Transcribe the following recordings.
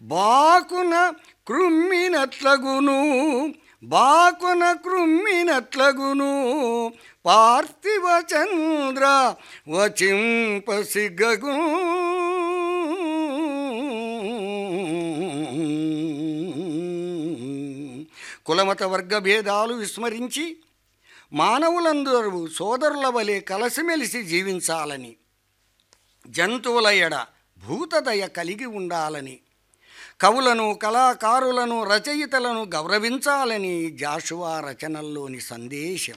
బాకున కృమ్మినట్లగును బాకున కృమ్మినట్లగును పార్థివ చంద్ర వచింప సిగ్గగు కులమత వర్గ భేదాలు విస్మరించి మానవులందరూ సోదరుల వలె కలసిమెలిసి జీవించాలని జంతువుల ఎడ భూతదయ కలిగి ఉండాలని కవులను కళాకారులను రచయితలను గౌరవించాలని జాషువా రచనల్లోని సందేశం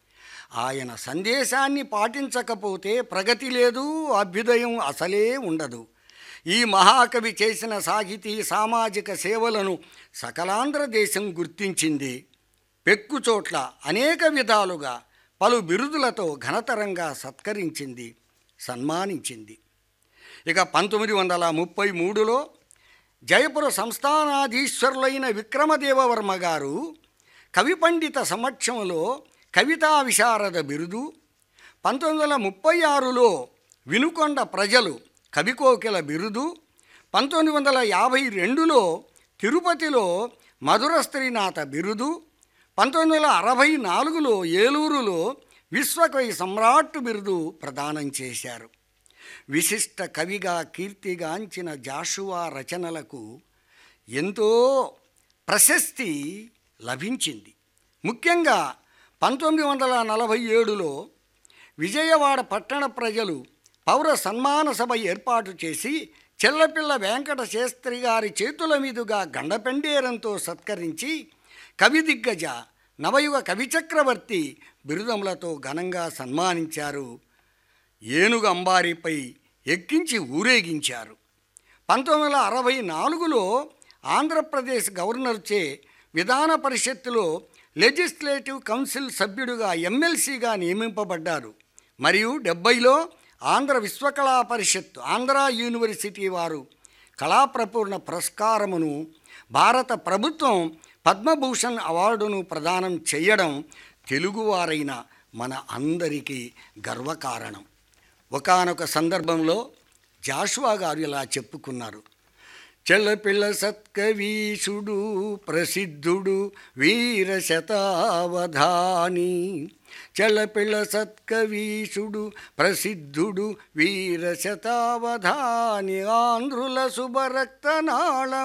ఆయన సందేశాన్ని పాటించకపోతే ప్రగతి లేదు అభ్యుదయం అసలే ఉండదు ఈ మహాకవి చేసిన సాహితీ సామాజిక సేవలను సకలాంధ్ర దేశం గుర్తించింది పెక్కుచోట్ల అనేక విధాలుగా పలు బిరుదులతో ఘనతరంగా సత్కరించింది సన్మానించింది ఇక పంతొమ్మిది వందల ముప్పై మూడులో జయపుర సంస్థానాధీశ్వరులైన విక్రమదేవవర్మ గారు కవి పండిత సమక్షంలో కవితా విశారద బిరుదు పంతొమ్మిది వందల ముప్పై ఆరులో వినుకొండ ప్రజలు కవికోకిల బిరుదు పంతొమ్మిది వందల యాభై రెండులో తిరుపతిలో మధుర స్త్రీనాథ బిరుదు పంతొమ్మిది వందల అరవై నాలుగులో ఏలూరులో విశ్వకవి సమ్రాట్ బిరుదు ప్రదానం చేశారు విశిష్ట కవిగా కీర్తిగాంచిన జాషువా రచనలకు ఎంతో ప్రశస్తి లభించింది ముఖ్యంగా పంతొమ్మిది వందల నలభై ఏడులో విజయవాడ పట్టణ ప్రజలు పౌర సన్మాన సభ ఏర్పాటు చేసి చెల్లపిల్ల వెంకట శాస్త్రి గారి చేతుల మీదుగా గండపెండేరంతో సత్కరించి కవి దిగ్గజ నవయుగ కవి చక్రవర్తి బిరుదములతో ఘనంగా సన్మానించారు ఏనుగు అంబారీపై ఎక్కించి ఊరేగించారు పంతొమ్మిది వందల అరవై నాలుగులో ఆంధ్రప్రదేశ్ గవర్నర్చే విధాన పరిషత్తులో లెజిస్లేటివ్ కౌన్సిల్ సభ్యుడిగా ఎమ్మెల్సీగా నియమింపబడ్డారు మరియు డెబ్బైలో ఆంధ్ర విశ్వకళా పరిషత్ ఆంధ్ర యూనివర్సిటీ వారు కళాప్రపూర్ణ పురస్కారమును భారత ప్రభుత్వం పద్మభూషణ్ అవార్డును ప్రదానం చేయడం తెలుగువారైన మన అందరికీ గర్వకారణం ఒకానొక సందర్భంలో జాషువా గారు ఇలా చెప్పుకున్నారు చెల్లపిల్ల సత్కవీషుడు ప్రసిద్ధుడు వీర శతావధాని చెల్లపిల్ల సత్కవీషుడు ప్రసిద్ధుడు వీర శతావధాని ఆంధ్రుల శుభరక్తనాళ